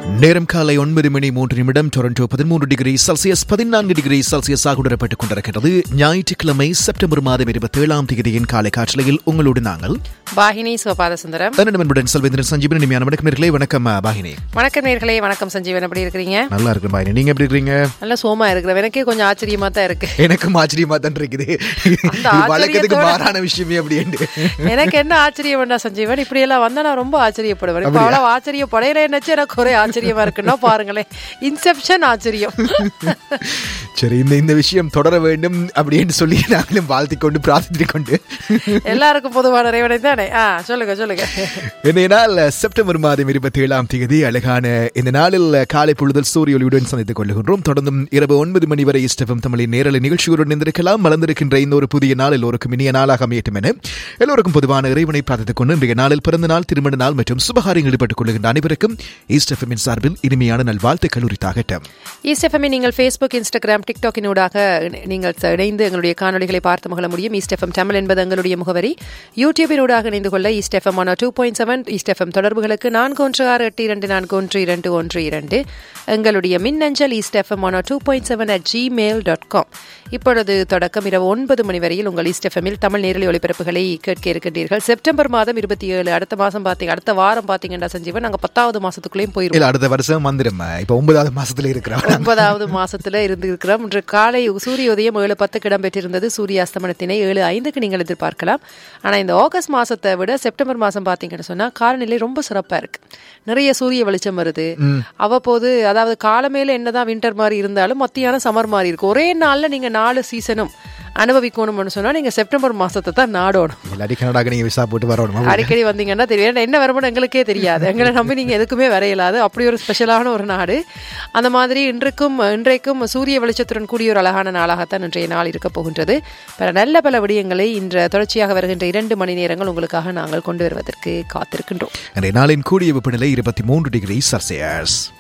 நேரம் காலை ஒன்பது மணி மூன்று நிமிடம் டொரண்டோ பதிமூன்று டிகிரி செல்சியஸ் பதினான்கு டிகிரி செல்சியஸாக உணரப்பட்டுக் கொண்டிருக்கிறது ஞாயிற்றுக்கிழமை செப்டம்பர் மாதம் இருபத்தி ஏழாம் தேதியின் காலை காற்றலையில் உங்களோடு நாங்கள் பாகினி சிவபாத சுந்தரம் தன்னிடமன்புடன் செல்வேந்திரன் சஞ்சீவன் இனிமையான வணக்கம் நேர்களே வணக்கம் அஹ், பாகினி வணக்கம் நேர்களே வணக்கம் சஞ்சீவன் எப்படி இருக்கிறீங்க நல்லா இருக்கு பாகினி நீங்க எப்படி இருக்கீங்க நல்ல சோமா இருக்கிற எனக்கே கொஞ்சம் ஆச்சரியமா தான் இருக்கு எனக்கும் ஆச்சரியமா தான் இருக்குது அந்த வழக்கத்துக்கு ஆச்சரியத்தோட- மாறான விஷயமே அப்படின்ட்டு எனக்கு என்ன ஆச்சரியம் வேண்டாம் சஞ்சீவன் இப்படி எல்லாம் வந்தா நான் ரொம்ப ஆச்சரியப்படுவேன் இப்ப அவ்வளவு ஆச்சரியப்படையில என்னச்சு எனக்கு ஒரே ஆச்சரியமா இருக்குன்னா பாருங்களேன் இன்செப்ஷன் ஆச்சரியம் சரி இந்த இந்த விஷயம் தொடர வேண்டும் அப்படின்னு சொல்லி நாங்களும் வாழ்த்திக் கொண்டு பிரார்த்தித்துக் கொண்டு எல்லாருக்கும் பொதுவான இறைவனை தானே ஆ சொல்லுங்க சொல்லுங்க இன்றைய நாள் செப்டம்பர் மாதம் இருபத்தி ஏழாம் தேதி அழகான இந்த நாளில் காலை பொழுதில் சூரிய ஒளியுடன் சந்தித்துக் கொள்கின்றோம் தொடர்ந்தும் இரவு ஒன்பது மணி வரை இஸ்டபம் தமிழின் நேரலை நிகழ்ச்சியுடன் இருந்திருக்கலாம் மலர்ந்திருக்கின்ற இந்த ஒரு புதிய நாள் எல்லோருக்கும் இனிய நாளாக அமையட்டும் என எல்லோருக்கும் பொதுவான இறைவனை பிரார்த்தித்துக் கொண்டு இன்றைய நாளில் பிறந்த நாள் திருமண நாள் மற்றும் சுபகாரியங்கள் ஈடுபட்டுக் கொள்கின்ற அனைவருக்கும் ஈஸ்டெஃபமின் சார்பில் இனிமையான நல்வாழ்த்துக்கள் உரித்தாகட்டும் ஈஸ்டெஃபமி நீங்கள் ஃபேஸ்புக் இன்ஸ்டாகிராம் டிக்டாக்கினூடாக இணை- நீங்கள் ச- இணைந்து எங்களுடைய காணொலிகளை பார்த்து மகிழ முடியும் ஈஸ்டெஃபம் தமிழ் என்பது எங்களுடைய முகவரி யூடியூபினூடாக இணைந்து கொள்ள East FM one two point seven East FM தொடர்புகளுக்கு நான்கு ஒன்று ஆறு எட்டு இரண்டு நான்கு ஒன்று இரண்டு ஒன்று இரண்டு எங்களுடைய மின்னஞ்சல் East FM one two point seven at Gmail dot com இப்பொழுது தொடக்கம் இரவு ஒன்பது மணி வரையில் உங்கள் ஈஸ்டெஃபமில் தமிழ் நேரலை ஒளிபரப்புகளை கேட்க இருக்கின்றீர்கள் செப்டம்பர் மாதம் இருபத்தி ஏழு அடுத்த மாதம் பார்த்தீங்க அடுத்த வாரம் பார்த்தீங்கன்னா சஞ்சீவன் நாங்கள் பத்தாவது மாசத்துக்குள்ளேயும் போயிருவோம் இல்ல அடுத்த வருஷம் வந்துடும் இப்ப ஒன்பதாவது மாசத்துல இருக்கிறோம் ஒன்பதாவது மாசத்துல இருந்து இருக்கிறோம் இன்று காலை சூரிய உதயம் ஏழு பத்துக்கு இடம்பெற்றிருந்தது சூரிய அஸ்தமனத்தினை ஏழு ஐந்துக்கு நீங்கள் எதிர்பார்க்கலாம் ஆனா இந்த ஆகஸ்ட் மாசத்தை விட செப்டம்பர் மாசம் பாத்தீங்கன்னு சொன்னா காலநிலை ரொம்ப சிறப்பா இருக்கு நிறைய சூரிய வெளிச்சம் வருது அவ்வப்போது அதாவது காலமேல என்னதான் வின்டர் மாதிரி இருந்தாலும் மத்தியான சம்மர் மாதிரி இருக்கு ஒரே நாள்ல நீங்க நாலு சீசனும் அனுபவிக்கணும்னு சொன்னா நீங்க செப்டம்பர் மாசத்தை தான் நாடணும் இல்லாட்டி கனடாக்கு நீங்க விசா போட்டு வரணும் அடிக்கடி வந்தீங்கன்னா தெரியும் ஏன்னா என்ன வருமானம் எங்களுக்கே தெரியாது எங்களை நம்பி நீங்க எதுக்குமே வர இயலாது அப்படி ஒரு ஸ்பெஷலான ஒரு நாடு அந்த மாதிரி இன்றைக்கும் இன்றைக்கும் சூரிய வெளிச்சத்துடன் கூடிய ஒரு அழகான நாளாகத்தான் இன்றைய நாள் இருக்க போகின்றது பல நல்ல பல விடயங்களை இன்று தொடர்ச்சியாக வருகின்ற இரண்டு மணி நேரங்கள் உங்களுக்காக நாங்கள் கொண்டு வருவதற்கு காத்திருக்கின்றோம் இன்றைய நாளின் கூடிய வெப்பநிலை இருபத்தி மூன்று டிகிரி செல்சியஸ்